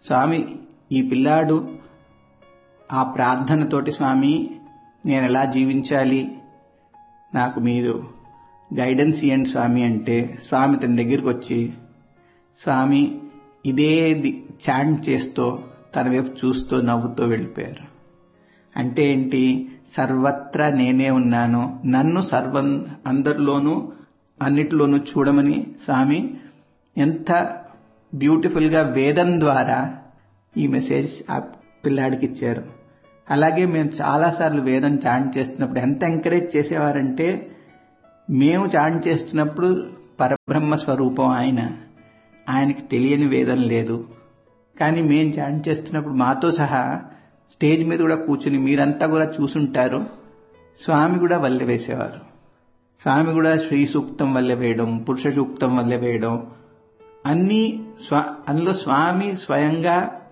స్వామి ఈ పిల్లాడు ఆ ప్రార్థనతోటి స్వామి నేను ఎలా జీవించాలి నాకు మీరు గైడెన్స్ ఇవ్వండి స్వామి అంటే స్వామి తన దగ్గరికి వచ్చి స్వామి ఇదే చాంట్ చేస్తూ తన వైపు చూస్తూ నవ్వుతూ వెళ్ళిపోయారు అంటే ఏంటి సర్వత్రా నేనే ఉన్నాను నన్ను సర్వం అందరిలోనూ అన్నిటిలోనూ చూడమని స్వామి ఎంత బ్యూటిఫుల్గా వేదం ద్వారా ఈ మెసేజ్ ఆ పిల్లాడికి ఇచ్చారు అలాగే మేము చాలాసార్లు వేదం చాంట్ చేస్తున్నప్పుడు ఎంత ఎంకరేజ్ చేసేవారంటే మేము చాంట్ చేస్తున్నప్పుడు పరబ్రహ్మ స్వరూపం ఆయన ఆయనకి తెలియని వేదం లేదు కానీ మేము చాంట్ చేస్తున్నప్పుడు మాతో సహా స్టేజ్ మీద కూడా కూర్చుని మీరంతా కూడా చూసుంటారు స్వామి కూడా వల్లె వేసేవారు స్వామి కూడా శ్రీ సూక్తం వల్లె వేయడం పురుష సూక్తం వల్లె వేయడం అన్నీ స్వ అందులో స్వామి స్వయంగా